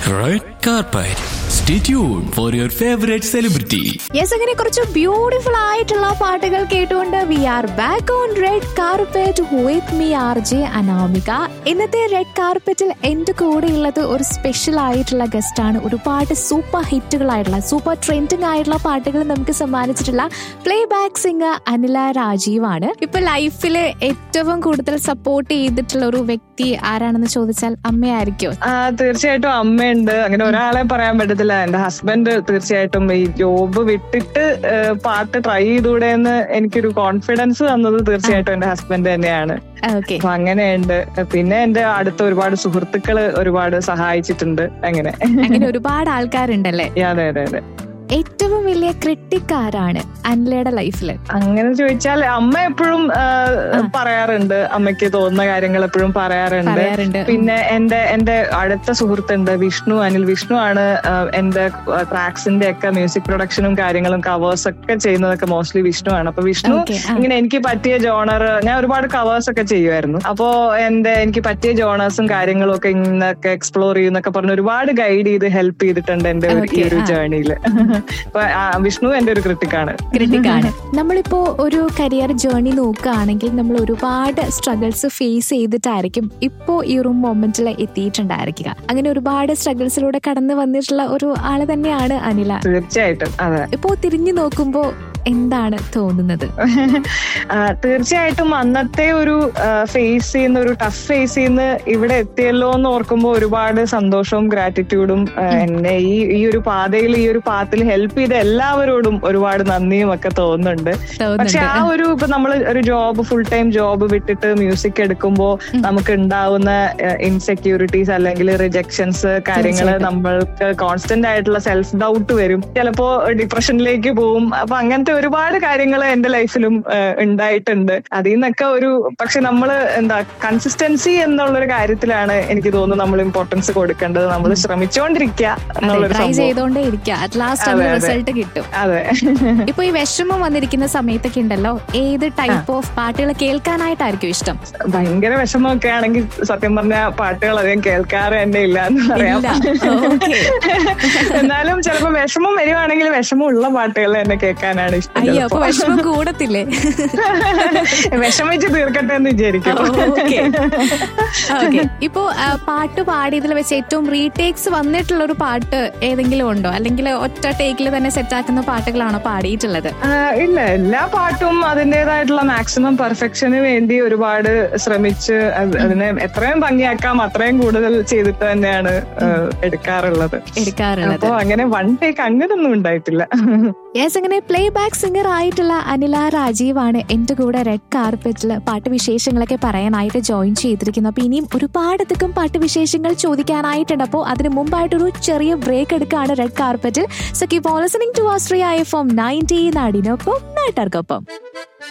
Red carpet. Stay tuned for your favorite celebrity. Yes അങ്ങനെ കുറച്ച് beautiful ആയിട്ടുള്ള പാട്ടുകൾ കേട്ടുകൊണ്ട് we are back on red carpet with me R J Anamika ഇന്നത്തെ red കാർപ്പറ്റിൽ എന്റെ കൂടെയുള്ളത് ഒരു സ്പെഷ്യൽ ആയിട്ടുള്ള ഗസ്റ്റ് ആണ് ഒരുപാട് സൂപ്പർ ഹിറ്റുകളായിട്ടുള്ള സൂപ്പർ ട്രെൻഡിങ് ആയിട്ടുള്ള പാട്ടുകൾ നമുക്ക് സമ്മാനിച്ചിട്ടുള്ള playback singer Anila Rajeev ആണ് ഇപ്പൊ ലൈഫിൽ ഏറ്റവും കൂടുതൽ സപ്പോർട്ട് ചെയ്തിട്ടുള്ള ഒരു വ്യക്തി ആരാണെന്ന് ചോദിച്ചാൽ അമ്മയായിരിക്കും ആ തീർച്ചയായിട്ടും അമ്മയുണ്ട് അങ്ങനെ ഒരാളെ പറയാൻ പറ്റത്തില്ല എന്റെ ഹസ്ബൻഡ് തീർച്ചയായിട്ടും ഈ ജോബ് വിട്ടിട്ട് ഏഹ്, പാട്ട് ട്രൈ ചെയ്തൂടെ എന്ന് എനിക്കൊരു കോൺഫിഡൻസ് തന്നത് തീർച്ചയായിട്ടും എന്റെ ഹസ്ബൻഡ് തന്നെയാണ് ഓക്കെ അപ്പൊ അങ്ങനെയുണ്ട് പിന്നെ എന്റെ അടുത്ത ഒരുപാട് സുഹൃത്തുക്കള് ഒരുപാട് സഹായിച്ചിട്ടുണ്ട് അങ്ങനെ അങ്ങനെ ഒരുപാട് ആൾക്കാരുണ്ടല്ലേ അതെ അതെ അതെ ഏറ്റവും വലിയ ക്രിട്ടിക് ആരാണ് അനിലയുടെ ലൈഫിൽ അങ്ങനെ ചോദിച്ചാൽ അമ്മ എപ്പോഴും പറയാറുണ്ട് അമ്മയ്ക്ക് തോന്നുന്ന കാര്യങ്ങൾ എപ്പോഴും പറയാറുണ്ട് പറയാറുണ്ട് പിന്നെ എന്റെ എന്റെ അടുത്ത സുഹൃത്തുണ്ട് വിഷ്ണു അനിൽ വിഷ്ണു ആണ് ആ, എന്റെ ട്രാക്സിന്റെ ഒക്കെ മ്യൂസിക് പ്രൊഡക്ഷനും കാര്യങ്ങളും കവേഴ്സ് ഒക്കെ ചെയ്യുന്നതൊക്കെ മോസ്റ്റ്ലി വിഷ്ണു ആണ് അപ്പൊ വിഷ്ണു Okay, ആ. ഇങ്ങനെ എനിക്ക് പറ്റിയ ജോണർ ഞാൻ ഒരുപാട് കവേഴ്സ് ഒക്കെ ചെയ്യുമായിരുന്നു അപ്പോ എന്റെ എനിക്ക് പറ്റിയ ജോണേഴ്സും കാര്യങ്ങളും ഒക്കെ ഇന്നൊക്കെ എക്സ്പ്ലോർ ചെയ്യുന്നൊക്കെ പറഞ്ഞ് ഒരുപാട് ഗൈഡ് ചെയ്ത് ഹെൽപ്പ് ചെയ്തിട്ടുണ്ട് എന്റെ ഒരു- ഈ Okay, ഒരു ആ. ജേർണിയിൽ അപ്പൊ ആ, വിഷ്ണു എന്റെ ഒരു ക്രിട്ടിക്കാണ് ക്രിട്ടിക് ആണ് നമ്മളിപ്പോ ഒരു കരിയർ ജേർണി നോക്കുകയാണെങ്കിൽ നമ്മൾ ഒരുപാട് സ്ട്രഗിൾസ് ഫേസ് ചെയ്തിട്ടായിരിക്കും ഇപ്പോ ഈ ഒരു മൊമെന്റിൽ എത്തിയിട്ടുണ്ടായിരിക്കുക അങ്ങനെ ഒരുപാട് സ്ട്രഗിൾസിലൂടെ കടന്നു വന്നിട്ടുള്ള ഒരു ആള് തന്നെയാണ് അനില തീർച്ചയായിട്ടും അതെ ഇപ്പോ തിരിഞ്ഞു നോക്കുമ്പോ എന്താണ് തോന്നുന്നത് ആ, തീർച്ചയായിട്ടും അന്നത്തെ ഒരു ഫേസ് ചെയ്യുന്ന ഒരു ടഫ് ഫേസ് ചെയ്യുന്ന ഇവിടെ എത്തിയല്ലോ എന്ന് ഓർക്കുമ്പോൾ ഒരുപാട് സന്തോഷവും ഗ്രാറ്റിറ്റ്യൂഡും എന്നെ ഈ ഈ ഒരു പാതയിൽ ഈ ഒരു പാത്തിൽ ഹെൽപ്പ് ചെയ്ത എല്ലാവരോടും ഒരുപാട് നന്ദിയും ഒക്കെ തോന്നുന്നുണ്ട് പക്ഷെ ആ തോന്നുന്നുണ്ട് ഒരു ഇപ്പൊ നമ്മൾ ഒരു ജോബ് ഫുൾ ടൈം ജോബ് വിട്ടിട്ട് മ്യൂസിക് എടുക്കുമ്പോൾ നമുക്ക് ഉണ്ടാവുന്ന ഇൻസെക്യൂരിറ്റീസ് അല്ലെങ്കിൽ റിജക്ഷൻസ് കാര്യങ്ങൾ തീർച്ചയായിട്ടും. നമ്മൾക്ക് കോൺസ്റ്റന്റ് ആയിട്ടുള്ള സെൽഫ് ഡൗട്ട് വരും ചിലപ്പോ ഡിപ്രഷനിലേക്ക് പോവും അപ്പൊ അങ്ങനത്തെ ഒരുപാട് കാര്യങ്ങൾ എന്റെ ലൈഫിലും ഏഹ്, ഉണ്ടായിട്ടുണ്ട് അതിൽ നിന്നൊക്കെ ഒരു പക്ഷെ നമ്മൾ എന്താ കൺസിസ്റ്റൻസി എന്നുള്ളൊരു കാര്യത്തിലാണ് എനിക്ക് തോന്നുന്നു നമ്മൾ ഇമ്പോർട്ടൻസ് കൊടുക്കേണ്ടത് നമ്മൾ ശ്രമിച്ചുകൊണ്ടിരിക്കുക എന്നുള്ളൊരു ട്രൈ സംഭവം ചെയ്തോണ്ടേ ഇരിക്കുക അറ്റ് ലാസ്റ്റ് അതെ, അതിന് അതെ. റിസൾട്ട് കിട്ടും അതെ ഇപ്പൊ ഈ വിഷമം വന്നിരിക്കുന്ന സമയത്തൊക്കെ ഉണ്ടല്ലോ ഏത് ടൈപ്പ് ഓഫ് പാട്ടുകൾ കേൾക്കാനായിട്ടായിരിക്കും ഇഷ്ടം ഭയങ്കര വിഷമമൊക്കെ ആണെങ്കിൽ സത്യം പറഞ്ഞ പാട്ടുകൾ അധികം കേൾക്കാറ് തന്നെ ഇല്ല എന്ന് പറയാം ഇല്ല. Okay. എന്നാലും ചിലപ്പോ വിഷമം വരുവാണെങ്കിൽ വിഷമമുള്ള പാട്ടുകൾ തന്നെ കേൾക്കാനാണ് ഇഷ്ടം അയ്യോ അപ്പൊ ചിലപ്പോ. വിഷമം കൂടത്തില്ലേ വിഷമിച്ച് തീർക്കട്ടെ എന്ന് വിചാരിക്കും Okay. Okay. ഇപ്പോ ആ, പാട്ട് പാടിയതിൽ വെച്ച് ഏറ്റവും റീടേക്സ് വന്നിട്ടുള്ള ഒരു പാട്ട് ഏതെങ്കിലും ഉണ്ടോ അല്ലെങ്കിൽ ഒറ്റ ടേക്കിൽ തന്നെ സെറ്റ് ആക്കുന്ന പാട്ടുകളാണോ പാടിയിട്ടുള്ളത് ആ, ഇല്ല എല്ലാ പാട്ടും അതിന്റേതായിട്ടുള്ള മാക്സിമം പെർഫെക്ഷന് വേണ്ടി ഒരുപാട് ശ്രമിച്ച് അത് അതിനെ എത്രയും ഭംഗിയാക്കാം അത്രയും കൂടുതൽ ചെയ്തിട്ട് തന്നെയാണ് ആ, എടുക്കാറുള്ളത് എടുക്കാറുള്ളത് അപ്പൊ അങ്ങനെ വൺ ടേക്ക് അങ്ങനൊന്നും ഉണ്ടായിട്ടില്ല യെസ് അങ്ങനെ പ്ലേ ബാക്ക് സിംഗർ ആയിട്ടുള്ള അനില രാജീവ് ആണ് എന്റെ കൂടെ റെഡ് കാർപ്പറ്റിൽ പാട്ട് വിശേഷങ്ങളൊക്കെ പറയാനായിട്ട് ജോയിൻ ചെയ്തിരിക്കുന്നു അപ്പൊ ഇനിയും ഒരുപാടധികം പാട്ട് വിശേഷങ്ങൾ ചോദിക്കാനായിട്ടുണ്ട് അപ്പോൾ അതിന് മുമ്പായിട്ടൊരു ചെറിയ ബ്രേക്ക് എടുക്കുകയാണ് റെഡ് കാർപ്പറ്റിൽ so keep on listening to ആസ്ട്രിയ എഫ് എം നയൻറ്റി നാടിനൊപ്പം നാട്ടാർക്കൊപ്പം